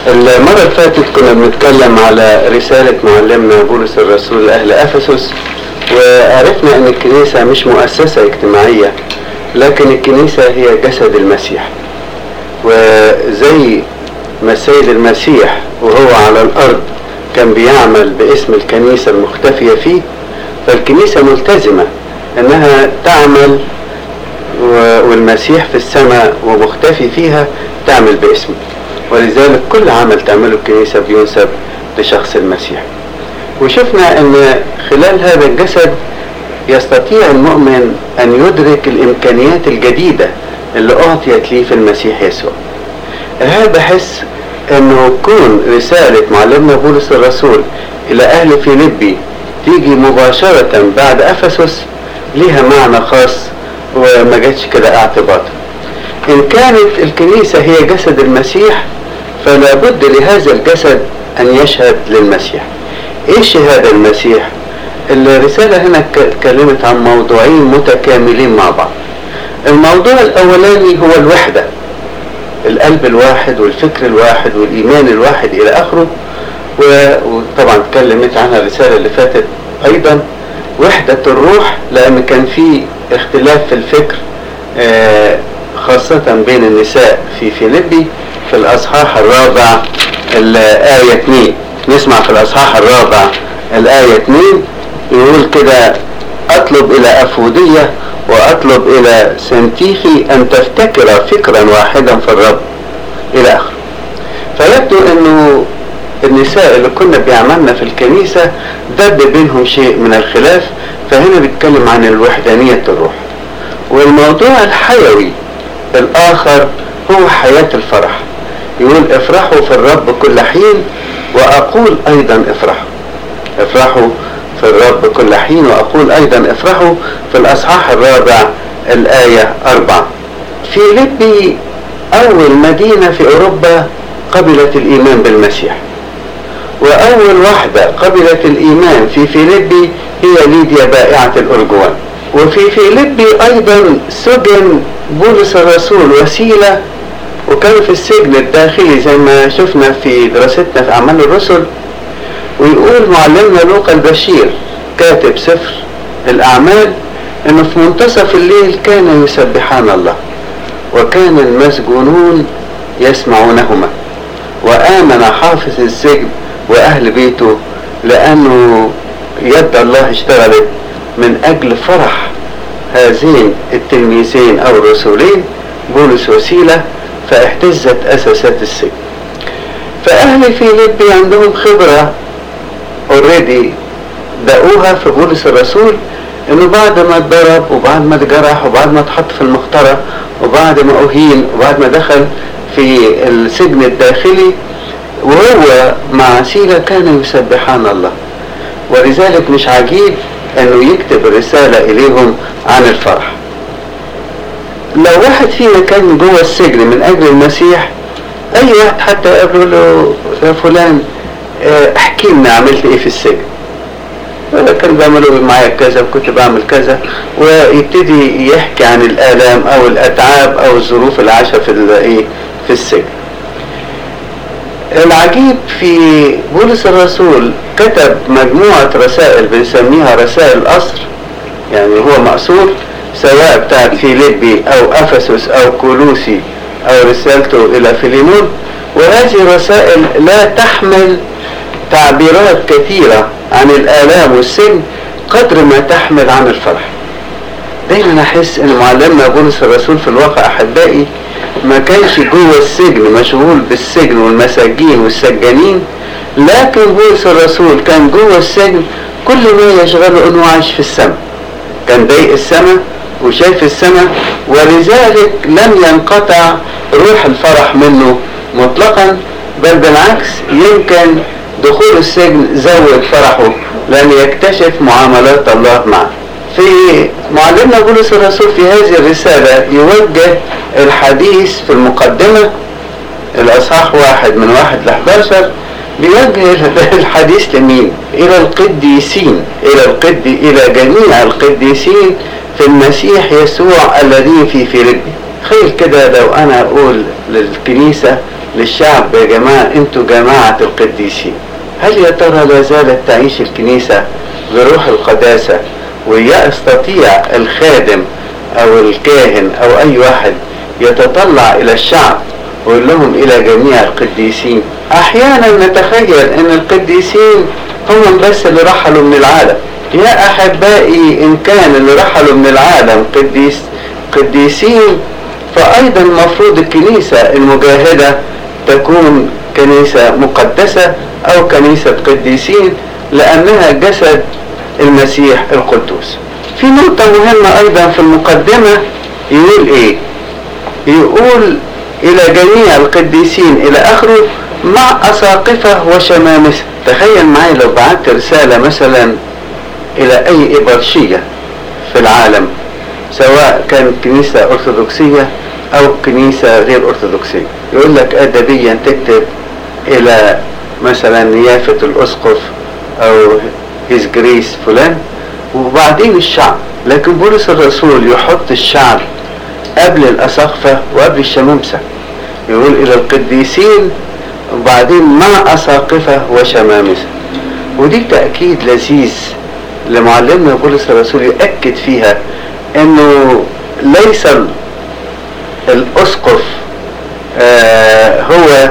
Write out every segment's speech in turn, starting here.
المرة اللي فاتت كنا بنتكلم على رسالة معلمنا بولس الرسول لأهل أفسس وعرفنا أن الكنيسة مش مؤسسة اجتماعية لكن الكنيسة هي جسد المسيح وزي ما السيد المسيح وهو على الأرض كان بيعمل باسم الكنيسة المختفية فيه فالكنيسة ملتزمة أنها تعمل والمسيح في السماء ومختفي فيها تعمل باسمه ولذلك كل عمل تعمله الكنيسة بينسب لشخص المسيح وشفنا أن خلال هذا الجسد يستطيع المؤمن أن يدرك الإمكانيات الجديدة اللي أعطيت ليه في المسيح يسوع هذا بحس أنه كون رسالة معلمنا بولس الرسول إلى أهل فيليبي تيجي مباشرة بعد أفسس ليها معنى خاص وما جاتش كده اعتباطا إن كانت الكنيسة هي جسد المسيح فلا بد لهذا الجسد أن يشهد للمسيح إيه شهادة المسيح؟ الرسالة هنا اتكلمت عن موضوعين متكاملين مع بعض الموضوع الأولاني هو الوحدة القلب الواحد والفكر الواحد والإيمان الواحد إلى آخره وطبعا اتكلمت عنها الرسالة اللي فاتت أيضا وحدة الروح لأن كان في اختلاف في الفكر خاصة بين النساء في فيليبي في الأصحاح الرابع الآية 2 نسمع في الأصحاح الرابع الآية 2 يقول كده أطلب إلى أفودية وأطلب إلى سنتيخي أن تفتكر فكرا واحدا في الرب إلى آخره فيبدو أنه النساء اللي كنا بيعملنا في الكنيسة دب بينهم شيء من الخلاف فهنا بيتكلم عن الوحدانية الروح والموضوع الحيوي الآخر هو حياة الفرح يقول افرحوا في الرب كل حين وأقول أيضا افرحوا افرحوا في الرب كل حين وأقول أيضا افرحوا في الأصحاح الرابع الآية أربعة فيليبي أول مدينة في أوروبا قبلت الإيمان بالمسيح وأول واحدة قبلت الإيمان في فيليبي هي ليديا بائعة الأرجوان وفي فيليبي أيضا سجن بولس الرسول وسيلة وكان في السجن الداخلي زي ما شفنا في دراستنا في أعمال الرسل ويقول معلمنا لوقا البشير كاتب سفر الأعمال إنه في منتصف الليل كان يسبحان الله وكان المسجونون يسمعونهما وآمن حافظ السجن وأهل بيته لأنه يد الله اشتغلت من أجل فرح هذين التلميذين أو الرسولين بولس وسيلة فاهتزت أساسات السجن فأهل فيليبي عندهم خبرة اوريدي دقوها في بولس الرسول انه بعد ما اتضرب وبعد ما اتجرح وبعد ما اتحط في المخترة وبعد ما اهين وبعد ما دخل في السجن الداخلي وهو مع سيلة كان يسبحان الله ولذلك مش عجيب انه يكتب الرسالة اليهم عن الفرح لو واحد فينا كان جوه السجن من اجل المسيح اي واحد حتى يقول له يا فلان احكي لنا عملت ايه في السجن كان بيعملوا معايا كذا وكنت بعمل كذا ويبتدي يحكي عن الالام او الاتعاب او الظروف اللي عاشها في ايه في السجن العجيب في بولس الرسول كتب مجموعة رسائل بنسميها رسائل الأسر يعني هو مأسور سواء بتاعت فيليبي أو أفسس أو كولوسي أو رسالته إلى فيليمون وهذه الرسائل لا تحمل تعبيرات كثيرة عن الآلام والسجن قدر ما تحمل عن الفرح دايما أحس أن معلمنا بولس الرسول في الواقع أحبائي ما كانش جوه السجن مشغول بالسجن والمساجين والسجانين لكن بولس الرسول كان جوه السجن كل ما يشغله انه عايش في السماء كان ضايق السماء وشايف السماء ولذلك لم ينقطع روح الفرح منه مطلقا بل بالعكس يمكن دخول السجن زود فرحه لأن يكتشف معاملات الله معه في معلمنا بولس الرسول في هذه الرسالة يوجه الحديث في المقدمة الأصحاح واحد من واحد ل 11 بيوجه الحديث لمين؟ إلى القديسين إلى القد إلى جميع القديسين في المسيح يسوع الذين في فيليبي تخيل كده لو أنا أقول للكنيسة للشعب يا جماعة انتوا جماعة القديسين هل يا ترى لا زالت تعيش الكنيسة بروح القداسة ويستطيع الخادم او الكاهن او اي واحد يتطلع الى الشعب ويقول لهم الى جميع القديسين احيانا نتخيل ان القديسين هم بس اللي رحلوا من العالم يا احبائي ان كان اللي رحلوا من العالم قديس قديسين فايضا المفروض الكنيسة المجاهدة تكون كنيسة مقدسة او كنيسة قديسين لانها جسد المسيح القدوس في نقطة مهمة ايضا في المقدمة يقول ايه يقول الى جميع القديسين الى اخره مع اساقفة وشمامسة تخيل معي لو بعت رسالة مثلا الى اي ابرشية في العالم سواء كانت كنيسة ارثوذكسية او كنيسة غير ارثوذكسية يقول لك ادبيا تكتب الى مثلا نيافة الاسقف او هيز جريس فلان وبعدين الشعب لكن بولس الرسول يحط الشعب قبل الأساقفة وقبل الشمامسة يقول إلى القديسين وبعدين مع أساقفة وشمامسة ودي تأكيد لذيذ لمعلمنا بولس الرسول يأكد فيها أنه ليس الأسقف آه هو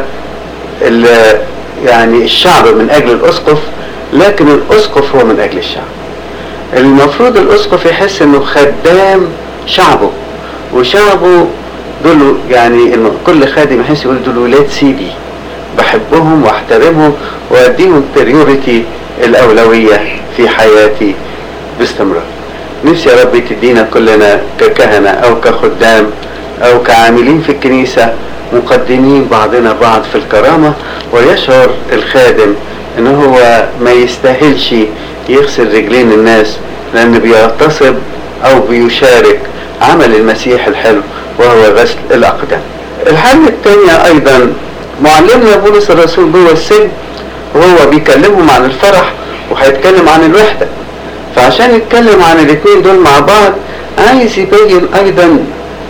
يعني الشعب من أجل الأسقف لكن الأسقف هو من أجل الشعب المفروض الأسقف يحس أنه خدام شعبه وشعبه دول يعني كل خادم يحس يقول دول ولاد سيدي بحبهم واحترمهم واديهم بريوريتي الاولويه في حياتي باستمرار نفسي يا رب تدينا كلنا ككهنه او كخدام او كعاملين في الكنيسه مقدمين بعضنا بعض في الكرامه ويشعر الخادم ان هو ما يستاهلش يغسل رجلين الناس لان بيغتصب او بيشارك عمل المسيح الحلو وهو غسل الأقدام الحاجة الثانية أيضا معلمنا بولس الرسول جوه السجن وهو بيكلمهم عن الفرح وهيتكلم عن الوحدة فعشان يتكلم عن الاثنين دول مع بعض عايز يبين أيضا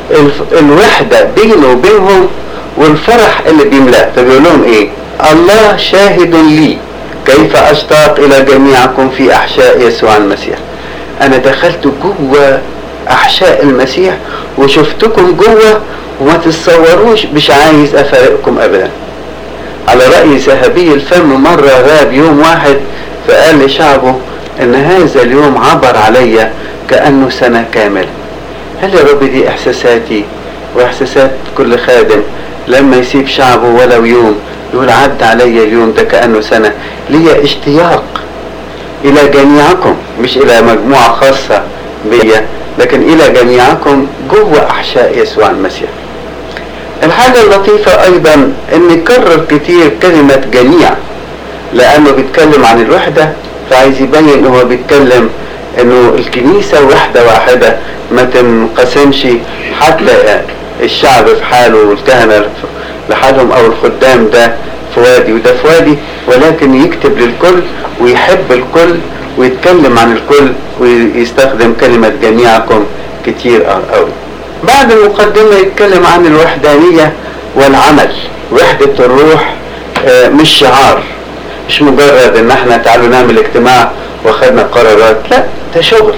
الوحدة بينه وبينهم والفرح اللي بيملاه فبيقول لهم إيه الله شاهد لي كيف أشتاق إلى جميعكم في أحشاء يسوع المسيح أنا دخلت جوه احشاء المسيح وشفتكم جوه وما تتصوروش مش عايز افارقكم ابدا على رأي ذهبي الفم مرة غاب يوم واحد فقال لشعبه ان هذا اليوم عبر علي كأنه سنة كاملة هل يا رب دي احساساتي واحساسات كل خادم لما يسيب شعبه ولو يوم يقول عد علي اليوم ده كأنه سنة لي اشتياق الى جميعكم مش الى مجموعة خاصة بيا لكن الى جميعكم جوه احشاء يسوع المسيح الحاجة اللطيفة ايضا ان يكرر كتير كلمة جميع لانه بيتكلم عن الوحدة فعايز يبين ان هو بيتكلم انه الكنيسة وحدة واحدة ما تنقسمش حتى الشعب في حاله والكهنة لحالهم او الخدام ده في وادي وده في وادي ولكن يكتب للكل ويحب الكل ويتكلم عن الكل ويستخدم كلمة جميعكم كتير قوي بعد المقدمة يتكلم عن الوحدانية والعمل وحدة الروح مش شعار مش مجرد ان احنا تعالوا نعمل اجتماع واخدنا قرارات لا ده شغل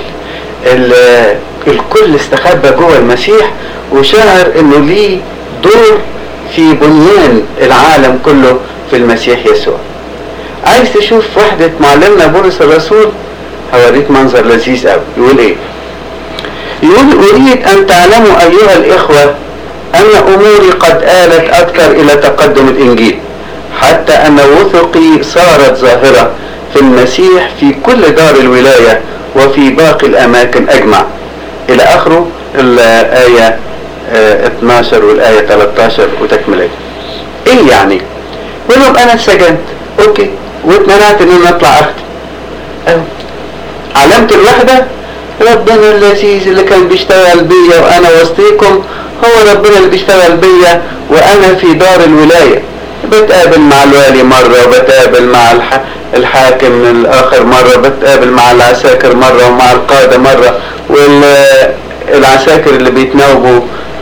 الكل استخبى جوه المسيح وشعر انه ليه دور في بنيان العالم كله في المسيح يسوع عايز تشوف وحدة معلمنا بولس الرسول هوريك منظر لذيذ قوي يقول ايه يقول اريد ان تعلموا ايها الاخوة ان اموري قد آلت اكثر الى تقدم الانجيل حتى ان وثقي صارت ظاهرة في المسيح في كل دار الولاية وفي باقي الاماكن اجمع الى اخره الاية 12 والاية 13 وتكملتها ايه يعني يقول لهم انا اتسجنت اوكي واتمنعت ان انا اطلع اختي أو. علامة الوحدة ربنا اللذيذ اللي كان بيشتغل بيا وانا وسطيكم هو ربنا اللي بيشتغل بيا وانا في دار الولاية بتقابل مع الوالي مرة وبتقابل مع الح... الحاكم الاخر مرة بتقابل مع العساكر مرة ومع القادة مرة والعساكر اللي بيتناوبوا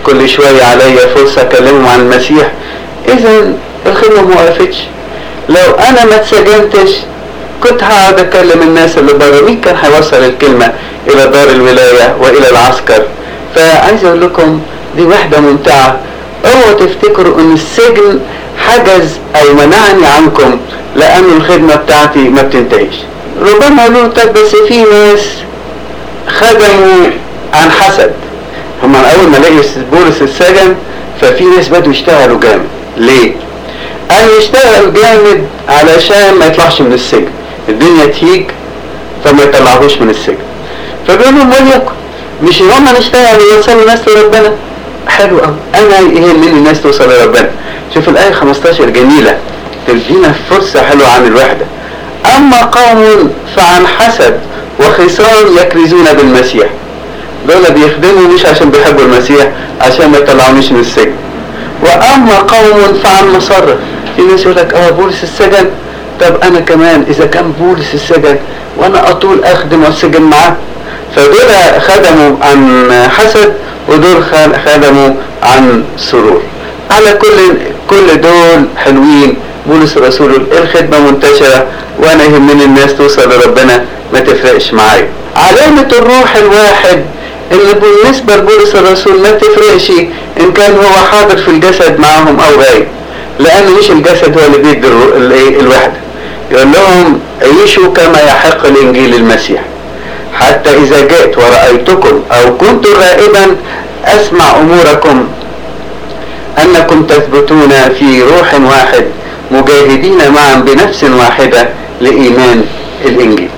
كل شوية عليا فرصة اكلمهم عن المسيح اذا الخدمة ما وقفتش لو انا ما اتسجنتش كنت هقعد اكلم الناس اللي بره مين كان هيوصل الكلمة الى دار الولاية والى العسكر فعايز اقول لكم دي وحدة ممتعة اوعوا تفتكروا ان السجن حجز او منعني عنكم لان الخدمة بتاعتي ما بتنتهيش ربما قالوا طب بس في ناس خدموا عن حسد هم اول ما لقي بولس السجن ففي ناس بدوا يشتغلوا جامد ليه؟ قال يشتغل جامد علشان ما يطلعش من السجن الدنيا تهيج فما يطلعوش من السجن فبيقول لهم وليكن مش هم نشتغل ويوصلوا الناس لربنا حلو قوي انا يهمني الناس توصل لربنا شوف الايه 15 جميله تدينا فرصه حلوه عن الوحده اما قوم فعن حسد وخصام يكرزون بالمسيح دول بيخدموا مش عشان بيحبوا المسيح عشان ما يطلعونيش من السجن واما قوم فعن مسرة في ناس يقول لك اه بولس السجن طب انا كمان اذا كان بولس السجن وانا اطول اخدم والسجن معاه فدول خدموا عن حسد ودول خدموا عن سرور على كل كل دول حلوين بولس الرسول الخدمة منتشرة وانا يهمني الناس توصل لربنا ما تفرقش معايا علامة الروح الواحد اللي بالنسبة لبولس الرسول ما تفرقش ان كان هو حاضر في الجسد معهم او غايب لان مش الجسد هو اللي بيدي الوحدة يقول لهم عيشوا كما يحق الانجيل المسيح حتى اذا جئت ورأيتكم او كنت غائبا اسمع اموركم انكم تثبتون في روح واحد مجاهدين معا بنفس واحدة لإيمان الإنجيل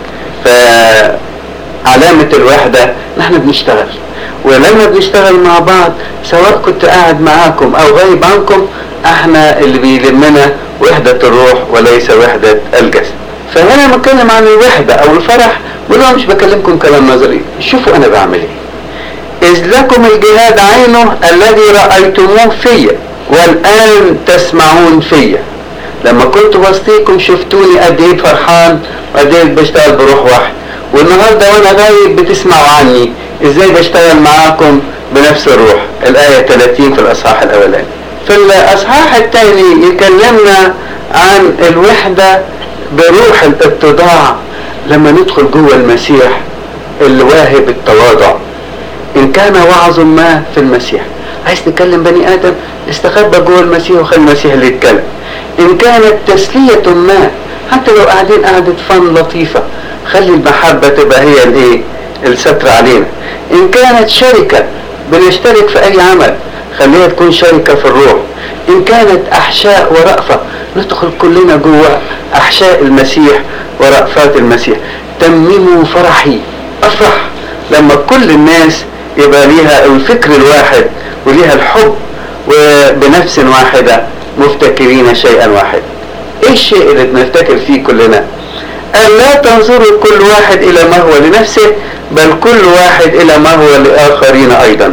فعلامة الوحدة نحن بنشتغل ولما بنشتغل مع بعض سواء كنت قاعد معاكم أو غايب عنكم احنا اللي بيلمنا وحدة الروح وليس وحدة الجسد فهنا بتكلم عن الوحدة أو الفرح بقول مش بكلمكم كلام نظري شوفوا أنا بعمل إيه إذ لكم الجهاد عينه الذي رأيتموه فيا والآن تسمعون فيا لما كنت وسطيكم شفتوني قد ايه فرحان وقد ايه بشتغل بروح واحد والنهارده وانا غايب بتسمعوا عني ازاي بشتغل معاكم بنفس الروح الآية 30 في الأصحاح الأولاني في الأصحاح الثاني يكلمنا عن الوحدة بروح الاتضاع لما ندخل جوه المسيح اللي واهب التواضع إن كان وعظ ما في المسيح عايز تكلم بني آدم استخبى جوه المسيح وخلي المسيح اللي يتكلم إن كانت تسلية ما حتى لو قاعدين قعدة فن لطيفة خلي المحبة تبقى هي الايه الستر علينا إن كانت شركة بنشترك في أي عمل خليها تكون شركة في الروح إن كانت أحشاء ورأفة ندخل كلنا جوه أحشاء المسيح ورأفات المسيح تمموا فرحي أفرح لما كل الناس يبقى ليها الفكر الواحد وليها الحب وبنفس واحدة مفتكرين شيئا واحدا ايه الشيء اللي بنفتكر فيه كلنا أن لا تنظروا كل واحد إلى ما هو لنفسه بل كل واحد إلى ما هو لآخرين أيضا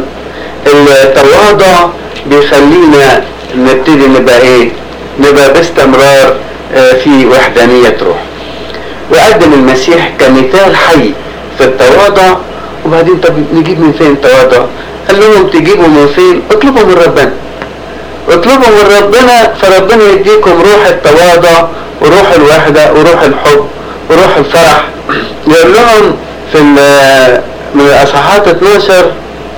التواضع بيخلينا نبتدي نبقى إيه نبقى باستمرار في وحدانية روح وقدم المسيح كمثال حي في التواضع وبعدين طب نجيب من فين التواضع قال لهم تجيبوا من فين اطلبوا من ربنا اطلبوا من ربنا فربنا يديكم روح التواضع وروح الوحدة وروح الحب وروح الفرح يقول لهم في من الأصحاحات 12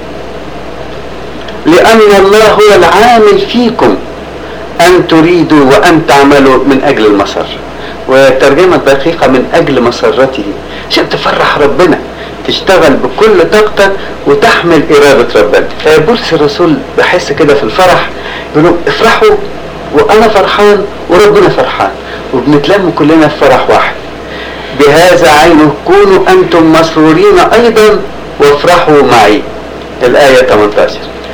لأن الله هو العامل فيكم أن تريدوا وأن تعملوا من أجل المسر وترجمة دقيقة من أجل مسرته عشان تفرح ربنا تشتغل بكل طاقتك وتحمل إرادة ربنا بولس الرسول بحس كده في الفرح بيقولوا افرحوا وأنا فرحان وربنا فرحان وبنتلم كلنا في فرح واحد بهذا عينه كونوا أنتم مسرورين أيضا وافرحوا معي الآية 18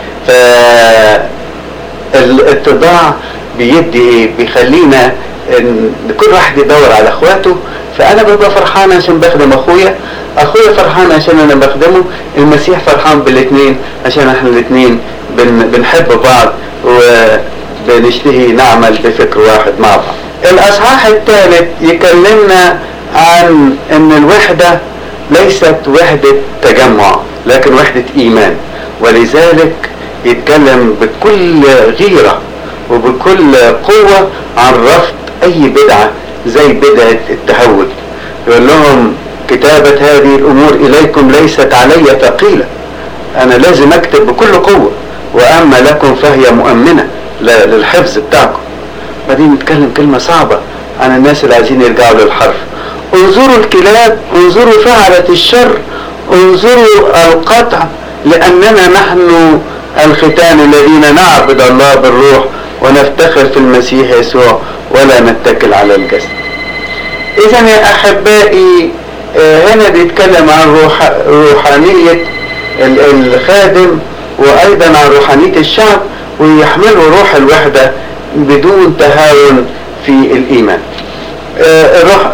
فالاتضاع بيدي ايه بيخلينا ان كل واحد يدور على اخواته فانا ببقى فرحان عشان بخدم اخويا اخويا فرحان عشان انا بخدمه المسيح فرحان بالاثنين عشان احنا الاثنين بن بنحب بعض وبنشتهي نعمل بفكر واحد مع بعض الاصحاح الثالث يكلمنا عن ان الوحدة ليست وحدة تجمع لكن وحدة ايمان ولذلك يتكلم بكل غيرة وبكل قوة عن رفض أي بدعة زي بدعة التهود يقول لهم كتابة هذه الأمور إليكم ليست علي ثقيلة أنا لازم أكتب بكل قوة وأما لكم فهي مؤمنة للحفظ بتاعكم بعدين نتكلم كلمة صعبة عن الناس اللي عايزين يرجعوا للحرف انظروا الكلاب انظروا فعلة الشر انظروا القطع لأننا نحن الختان الذين نعبد الله بالروح ونفتخر في المسيح يسوع ولا نتكل على الجسد إذا يا أحبائي هنا بيتكلم عن روح روحانية الخادم وأيضا عن روحانية الشعب ويحملوا روح الوحدة بدون تهاون في الإيمان الروح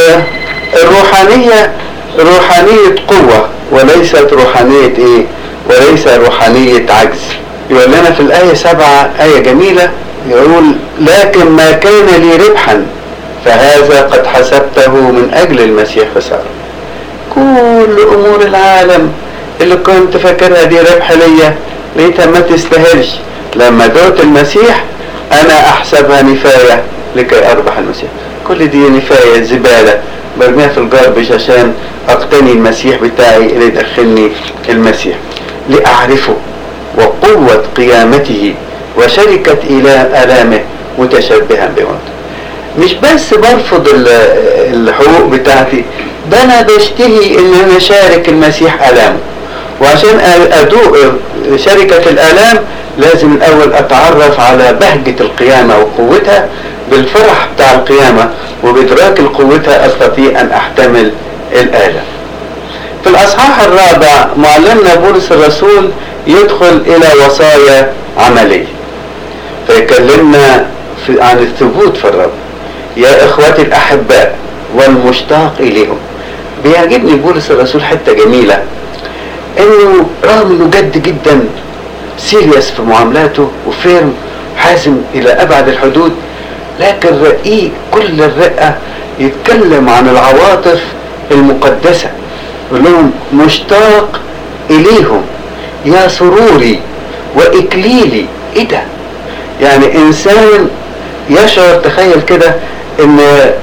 الروحانية روحانية قوة وليست روحانية ايه وليس روحانية عجز يقول لنا في الآية سبعة آية جميلة يقول لكن ما كان لي ربحا فهذا قد حسبته من أجل المسيح خسارة كل أمور العالم اللي كنت فاكرها دي ربح ليا لقيتها ما تستاهلش لما دوت المسيح أنا أحسبها نفاية لكي أربح المسيح كل دي نفاية زبالة برميها في الجاربج عشان أقتني المسيح بتاعي اللي يدخلني المسيح لأعرفه وقوة قيامته وشركة إلى آلامه متشبها بموته مش بس برفض الحقوق بتاعتي ده أنا بشتهي إن أنا أشارك المسيح آلامه وعشان أدوق شركة الآلام لازم الأول أتعرف على بهجة القيامة وقوتها بالفرح بتاع القيامة وبإدراك قوتها أستطيع أن أحتمل الآلام في الأصحاح الرابع معلمنا بولس الرسول يدخل إلى وصايا عملية فيكلمنا في عن الثبوت في الرب يا إخوتي الأحباء والمشتاق إليهم بيعجبني بولس الرسول حتة جميلة إنه رغم إنه جد جدا سيريس في معاملاته وفيرم حازم إلى أبعد الحدود لكن رقيق كل الرقة يتكلم عن العواطف المقدسة يقول لهم مشتاق إليهم يا سروري وإكليلي إيه ده؟ يعني إنسان يشعر تخيل كده إن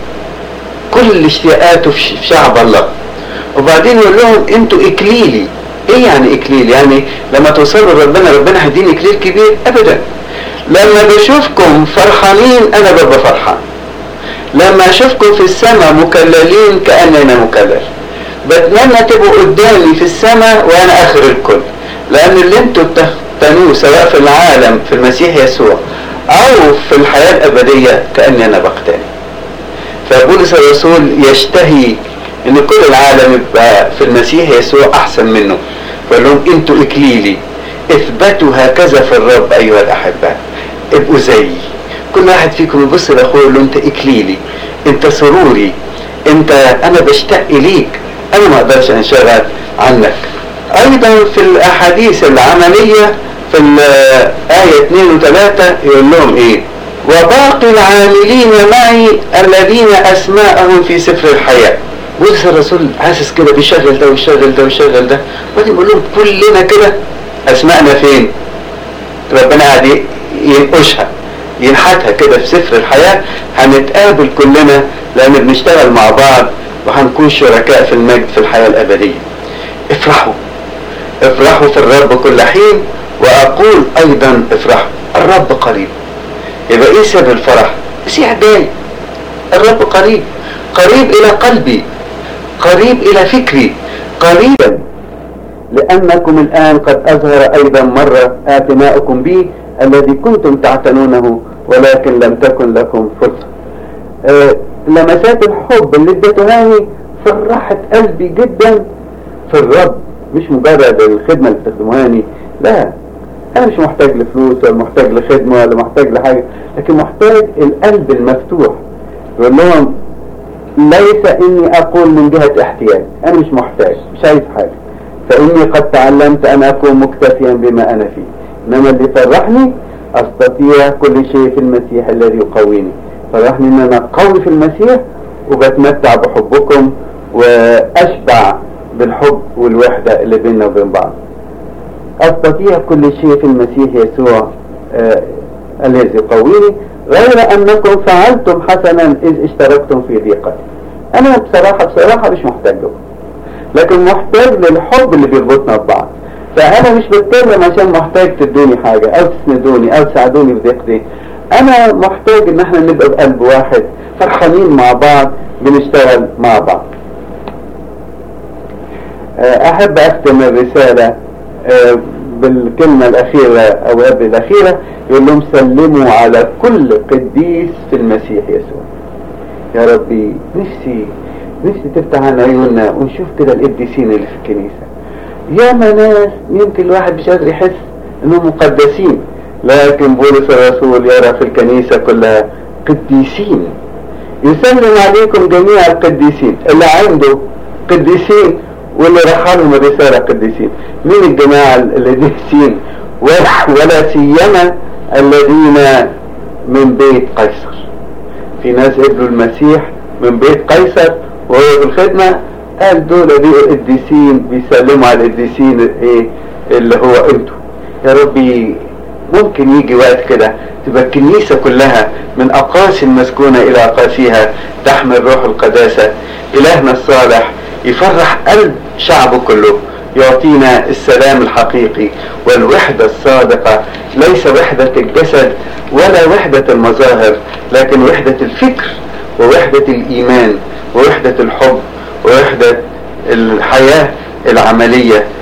كل اشتياقاته في شعب الله وبعدين يقول لهم انتوا اكليلي ايه يعني اكليل يعني لما توصلوا لربنا ربنا هيديني اكليل كبير ابدا لما بشوفكم فرحانين انا ببقى فرحان لما اشوفكم في السماء مكللين كاني انا مكلل بتمنى تبقوا قدامي في السماء وانا اخر الكل لان اللي انتوا بتختنوه سواء في العالم في المسيح يسوع او في الحياه الابديه كاني انا بقتني فبولس الرسول يشتهي ان كل العالم يبقى في المسيح يسوع احسن منه فقال لهم انتوا اكليلي اثبتوا هكذا في الرب ايها الاحباء ابقوا زيي كل واحد فيكم يبص لاخوه يقول له انت اكليلي انت سروري انت انا بشتاق اليك انا ما اقدرش انشغل عنك ايضا في الاحاديث العمليه في الايه 2 و3 يقول لهم ايه وباقي العاملين معي الذين اسماءهم في سفر الحياه بولس الرسول حاسس كده بيشغل ده ويشغل ده ويشغل ده وبعدين بيقول لهم كلنا كده اسمائنا فين؟ ربنا قاعد ينقشها ينحتها كده في سفر الحياه هنتقابل كلنا لان بنشتغل مع بعض وهنكون شركاء في المجد في الحياه الابديه. افرحوا افرحوا في الرب كل حين واقول ايضا افرحوا الرب قريب يبقى ايه سر الفرح؟ مسيح جاي الرب قريب قريب الى قلبي قريب الى فكري قريبا لانكم الان قد اظهر ايضا مره اعتناؤكم بي الذي كنتم تعتنونه ولكن لم تكن لكم فرصه أه لمسات الحب اللي اديتهاني فرحت قلبي جدا في الرب مش مجرد الخدمه اللي بتخدموهاني لا انا مش محتاج لفلوس ولا محتاج لخدمه ولا محتاج لحاجه لكن محتاج القلب المفتوح يقول لهم ليس اني اقول من جهه احتياج انا مش محتاج مش عايز حاجه فاني قد تعلمت ان اكون مكتفيا بما انا فيه انما اللي فرحني استطيع كل شيء في المسيح الذي يقويني فرحني ان انا قوي في المسيح وبتمتع بحبكم واشبع بالحب والوحده اللي بيننا وبين بعض أستطيع كل شيء في المسيح يسوع آه الذي يقويني غير أنكم فعلتم حسنا إذ اشتركتم في ضيقتي أنا بصراحة بصراحة مش محتاج لكم لكن محتاج للحب اللي بيربطنا ببعض فأنا مش بتكلم عشان محتاج تدوني حاجة أو تسندوني أو تساعدوني في ضيقتي أنا محتاج إن احنا نبقى بقلب واحد فرحانين مع بعض بنشتغل مع بعض أحب أختم الرسالة بالكلمة الأخيرة أو قبل الأخيرة يقول لهم سلموا على كل قديس في المسيح يسوع يا ربي نفسي نفسي تفتح عن عيوننا ونشوف كده القديسين اللي في الكنيسة يا ناس يمكن الواحد مش قادر يحس انهم مقدسين لكن بولس الرسول يرى في الكنيسة كلها قديسين يسلم عليكم جميع القديسين اللي عنده قديسين واللي رحلهم الرسالة قديسين مين الجماعة القديسين ولا سيما الذين من بيت قيصر في ناس قبلوا المسيح من بيت قيصر وهو في الخدمة قال دول دي القديسين بيسلموا على القديسين ايه اللي هو انتوا يا ربي ممكن يجي وقت كده تبقى الكنيسة كلها من أقاصي المسكونة إلى أقاصيها تحمل روح القداسة إلهنا الصالح يفرح قلب شعبه كله يعطينا السلام الحقيقي والوحدة الصادقة ليس وحدة الجسد ولا وحدة المظاهر لكن وحدة الفكر ووحدة الإيمان ووحدة الحب ووحدة الحياة العملية